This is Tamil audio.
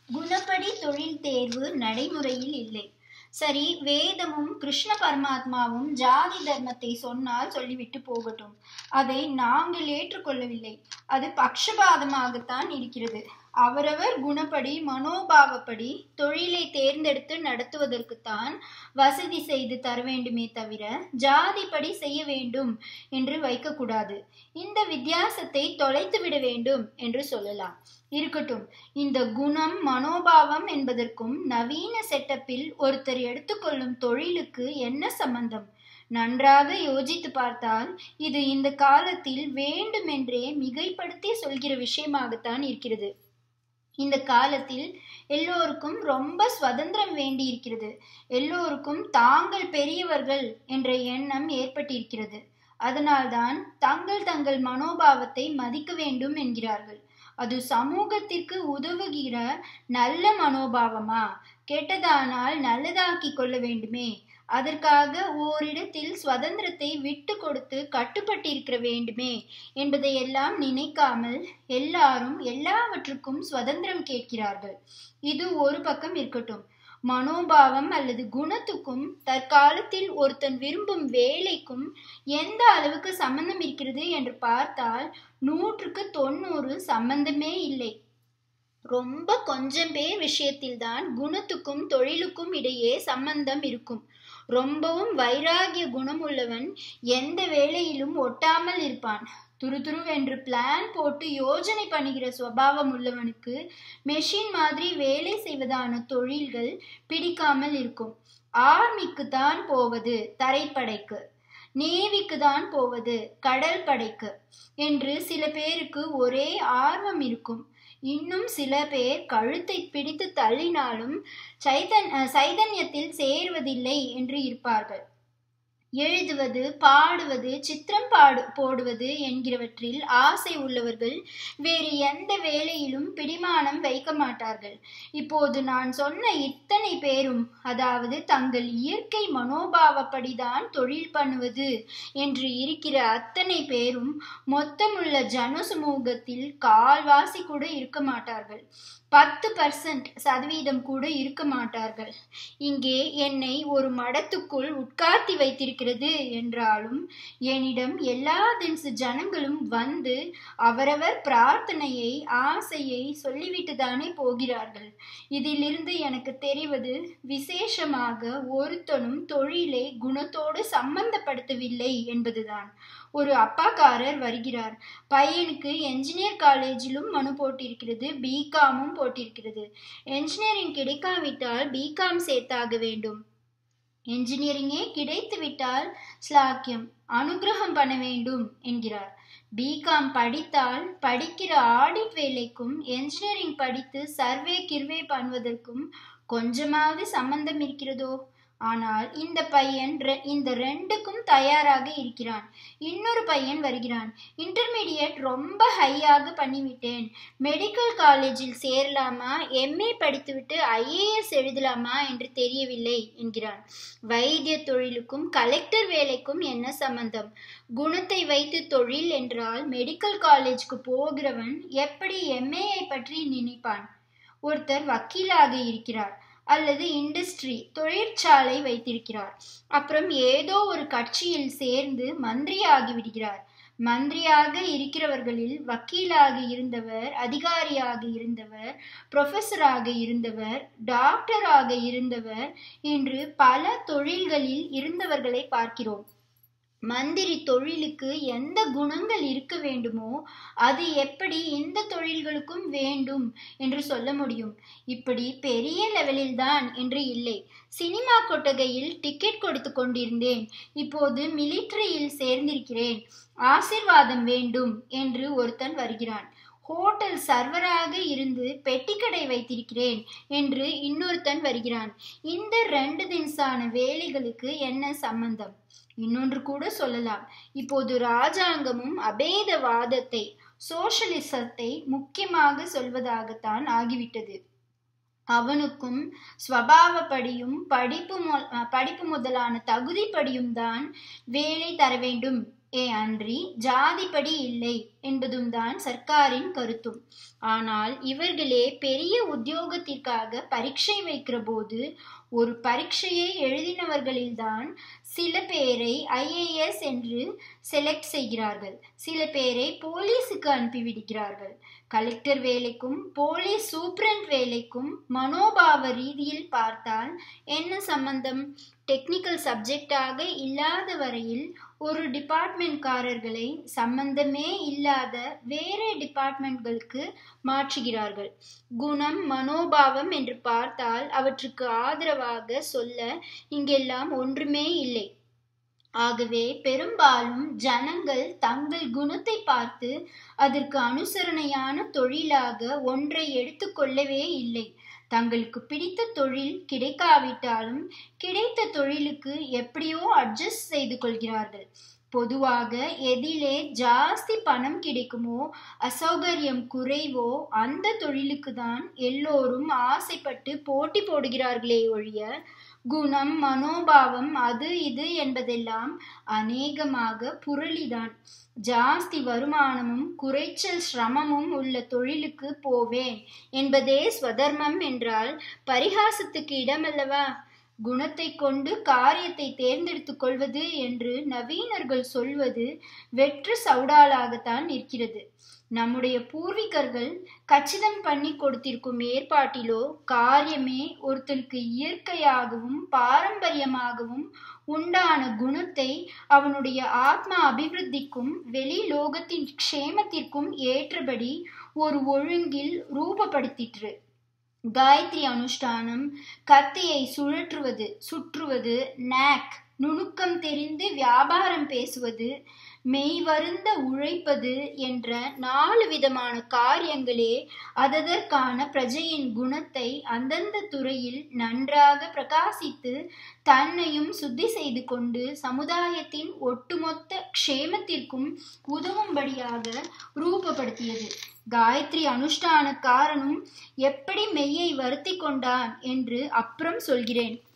குணப்படி தொழில் தேர்வு நடைமுறையில் இல்லை சரி வேதமும் கிருஷ்ண பரமாத்மாவும் ஜாதி தர்மத்தை சொன்னால் சொல்லிவிட்டு போகட்டும் அதை நாங்கள் ஏற்றுக்கொள்ளவில்லை அது பக்ஷபாதமாகத்தான் இருக்கிறது அவரவர் குணப்படி மனோபாவப்படி தொழிலை தேர்ந்தெடுத்து நடத்துவதற்குத்தான் வசதி செய்து தர வேண்டுமே தவிர ஜாதிப்படி செய்ய வேண்டும் என்று வைக்கக்கூடாது இந்த வித்தியாசத்தை தொலைத்து விட வேண்டும் என்று சொல்லலாம் இருக்கட்டும் இந்த குணம் மனோபாவம் என்பதற்கும் நவீன செட்டப்பில் ஒருத்தர் எடுத்துக்கொள்ளும் தொழிலுக்கு என்ன சம்பந்தம் நன்றாக யோசித்து பார்த்தால் இது இந்த காலத்தில் வேண்டுமென்றே மிகைப்படுத்தி சொல்கிற விஷயமாகத்தான் இருக்கிறது இந்த காலத்தில் எல்லோருக்கும் ரொம்ப சுதந்திரம் வேண்டி இருக்கிறது எல்லோருக்கும் தாங்கள் பெரியவர்கள் என்ற எண்ணம் ஏற்பட்டிருக்கிறது அதனால்தான் தங்கள் தங்கள் மனோபாவத்தை மதிக்க வேண்டும் என்கிறார்கள் அது சமூகத்திற்கு உதவுகிற நல்ல மனோபாவமா கெட்டதானால் நல்லதாக்கி கொள்ள வேண்டுமே அதற்காக ஓரிடத்தில் சுதந்திரத்தை விட்டு கொடுத்து கட்டுப்பட்டிருக்கிற வேண்டுமே என்பதையெல்லாம் நினைக்காமல் எல்லாரும் எல்லாவற்றுக்கும் சுதந்திரம் கேட்கிறார்கள் இது ஒரு பக்கம் இருக்கட்டும் மனோபாவம் அல்லது குணத்துக்கும் தற்காலத்தில் ஒருத்தன் விரும்பும் வேலைக்கும் எந்த அளவுக்கு சம்பந்தம் இருக்கிறது என்று பார்த்தால் நூற்றுக்கு தொண்ணூறு சம்பந்தமே இல்லை ரொம்ப கொஞ்சம் பேர் விஷயத்தில்தான் குணத்துக்கும் தொழிலுக்கும் இடையே சம்பந்தம் இருக்கும் ரொம்பவும் வைராகிய குணம் உள்ளவன் எந்த வேலையிலும் ஒட்டாமல் இருப்பான் துருதுருவென்று பிளான் போட்டு யோஜனை பண்ணுகிற சுவாவம் உள்ளவனுக்கு மெஷின் மாதிரி வேலை செய்வதான தொழில்கள் பிடிக்காமல் இருக்கும் ஆர்மிக்கு தான் போவது தரைப்படைக்கு நேவிக்கு தான் போவது கடல் படைக்கு என்று சில பேருக்கு ஒரே ஆர்வம் இருக்கும் இன்னும் சில பேர் கழுத்தை பிடித்து தள்ளினாலும் சைதன் சைதன்யத்தில் சேர்வதில்லை என்று இருப்பார்கள் எழுதுவது பாடுவது சித்திரம் பாடு போடுவது என்கிறவற்றில் ஆசை உள்ளவர்கள் வேறு எந்த வேலையிலும் பிடிமானம் வைக்க மாட்டார்கள் இப்போது நான் சொன்ன இத்தனை பேரும் அதாவது தங்கள் இயற்கை மனோபாவப்படிதான் தொழில் பண்ணுவது என்று இருக்கிற அத்தனை பேரும் மொத்தமுள்ள ஜன சமூகத்தில் கால்வாசி கூட இருக்க மாட்டார்கள் பத்து பர்சன்ட் சதவீதம் கூட இருக்க மாட்டார்கள் இங்கே என்னை ஒரு மடத்துக்குள் உட்கார்த்தி வைத்திருக்கிறது என்றாலும் என்னிடம் எல்லா தினசு ஜனங்களும் வந்து அவரவர் பிரார்த்தனையை ஆசையை சொல்லிவிட்டு தானே போகிறார்கள் இதிலிருந்து எனக்கு தெரிவது விசேஷமாக ஒருத்தனும் தொழிலை குணத்தோடு சம்பந்தப்படுத்தவில்லை என்பதுதான் ஒரு அப்பாக்காரர் வருகிறார் பையனுக்கு என்ஜினியர் காலேஜிலும் மனு போட்டிருக்கிறது பிகாமும் போட்டிருக்கிறது என்ஜினியரிங் கிடைக்காவிட்டால் பிகாம் சேர்த்தாக வேண்டும் என்ஜினியரிங்கே கிடைத்து விட்டால் ஸ்லாக்கியம் அனுகிரகம் பண்ண வேண்டும் என்கிறார் பிகாம் படித்தால் படிக்கிற ஆடிட் வேலைக்கும் என்ஜினியரிங் படித்து சர்வே கிர்வே பண்ணுவதற்கும் கொஞ்சமாவது சம்பந்தம் இருக்கிறதோ ஆனால் இந்த பையன் இந்த ரெண்டுக்கும் தயாராக இருக்கிறான் இன்னொரு பையன் வருகிறான் இன்டர்மீடியட் ரொம்ப ஹையாக பண்ணிவிட்டேன் மெடிக்கல் காலேஜில் சேரலாமா எம்ஏ படித்துவிட்டு ஐஏஎஸ் எழுதலாமா என்று தெரியவில்லை என்கிறான் வைத்திய தொழிலுக்கும் கலெக்டர் வேலைக்கும் என்ன சம்பந்தம் குணத்தை வைத்து தொழில் என்றால் மெடிக்கல் காலேஜ்க்கு போகிறவன் எப்படி எம்ஏஐ பற்றி நினைப்பான் ஒருத்தர் வக்கீலாக இருக்கிறார் அல்லது இண்டஸ்ட்ரி தொழிற்சாலை வைத்திருக்கிறார் அப்புறம் ஏதோ ஒரு கட்சியில் சேர்ந்து மந்திரியாகி விடுகிறார் மந்திரியாக இருக்கிறவர்களில் வக்கீலாக இருந்தவர் அதிகாரியாக இருந்தவர் ப்ரொஃபஸராக இருந்தவர் டாக்டராக இருந்தவர் என்று பல தொழில்களில் இருந்தவர்களை பார்க்கிறோம் மந்திரி தொழிலுக்கு எந்த குணங்கள் இருக்க வேண்டுமோ அது எப்படி இந்த தொழில்களுக்கும் வேண்டும் என்று சொல்ல முடியும் இப்படி பெரிய லெவலில் தான் என்று இல்லை சினிமா கொட்டகையில் டிக்கெட் கொடுத்து கொண்டிருந்தேன் இப்போது மிலிட்டரியில் சேர்ந்திருக்கிறேன் ஆசிர்வாதம் வேண்டும் என்று ஒருத்தன் வருகிறான் ஹோட்டல் சர்வராக இருந்து பெட்டிக்கடை வைத்திருக்கிறேன் என்று இன்னொருத்தன் வருகிறான் இந்த ரெண்டு தினசான வேலைகளுக்கு என்ன சம்பந்தம் இன்னொன்று கூட சொல்லலாம் இப்போது ராஜாங்கமும் அபேதவாதத்தை சோஷலிசத்தை முக்கியமாக சொல்வதாகத்தான் ஆகிவிட்டது அவனுக்கும் ஸ்வபாவப்படியும் படிப்பு படிப்பு முதலான தகுதிப்படியும் தான் வேலை தர வேண்டும் ஏ அன்றி ஜாதிப்படி இல்லை என்பதும் தான் சர்க்காரின் கருத்தும் ஆனால் இவர்களே பெரிய உத்தியோகத்திற்காக பரீட்சை வைக்கிற போது ஒரு பரீட்சையை எழுதினவர்களில்தான் சில பேரை ஐஏஎஸ் என்று செலக்ட் செய்கிறார்கள் சில பேரை போலீஸுக்கு அனுப்பிவிடுகிறார்கள் கலெக்டர் வேலைக்கும் போலீஸ் சூப்பரண்ட் வேலைக்கும் மனோபாவ ரீதியில் பார்த்தால் என்ன சம்பந்தம் டெக்னிக்கல் சப்ஜெக்டாக இல்லாத வரையில் ஒரு டிபார்ட்மெண்ட்காரர்களை சம்பந்தமே இல்லாத வேற டிபார்ட்மெண்ட்களுக்கு மாற்றுகிறார்கள் குணம் மனோபாவம் என்று பார்த்தால் அவற்றுக்கு ஆதரவாக சொல்ல இங்கெல்லாம் ஒன்றுமே இல்லை ஆகவே பெரும்பாலும் ஜனங்கள் தங்கள் குணத்தை பார்த்து அதற்கு அனுசரணையான தொழிலாக ஒன்றை எடுத்துக்கொள்ளவே இல்லை தங்களுக்கு பிடித்த தொழில் கிடைக்காவிட்டாலும் கிடைத்த தொழிலுக்கு எப்படியோ அட்ஜஸ்ட் செய்து கொள்கிறார்கள் பொதுவாக எதிலே ஜாஸ்தி பணம் கிடைக்குமோ அசௌகரியம் குறைவோ அந்த தொழிலுக்கு தான் எல்லோரும் ஆசைப்பட்டு போட்டி போடுகிறார்களே ஒழிய குணம் மனோபாவம் அது இது என்பதெல்லாம் அநேகமாக புரளிதான் ஜாஸ்தி வருமானமும் குறைச்சல் சிரமமும் உள்ள தொழிலுக்கு போவேன் என்பதே ஸ்வதர்மம் என்றால் பரிகாசத்துக்கு இடமல்லவா குணத்தை கொண்டு காரியத்தை தேர்ந்தெடுத்துக் கொள்வது என்று நவீனர்கள் சொல்வது வெற்று சவுடாலாகத்தான் நிற்கிறது நம்முடைய பூர்வீகர்கள் கச்சிதம் பண்ணி கொடுத்திருக்கும் ஏற்பாட்டிலோ காரியமே ஒருத்தனுக்கு இயற்கையாகவும் பாரம்பரியமாகவும் உண்டான குணத்தை அவனுடைய ஆத்மா அபிவிருத்திக்கும் வெளி லோகத்தின் க்ஷேமத்திற்கும் ஏற்றபடி ஒரு ஒழுங்கில் ரூபப்படுத்திற்று காயத்ரி அனுஷ்டானம் கத்தியை சுழற்றுவது சுற்றுவது நாக் நுணுக்கம் தெரிந்து வியாபாரம் பேசுவது மெய் வருந்த உழைப்பது என்ற நாலு விதமான காரியங்களே அததற்கான பிரஜையின் குணத்தை அந்தந்த துறையில் நன்றாக பிரகாசித்து தன்னையும் சுத்தி செய்து கொண்டு சமுதாயத்தின் ஒட்டுமொத்த க்ஷேமத்திற்கும் உதவும்படியாக ரூபப்படுத்தியது காயத்ரி அனுஷ்டானக்காரனும் எப்படி மெய்யை வருத்தி கொண்டான் என்று அப்புறம் சொல்கிறேன்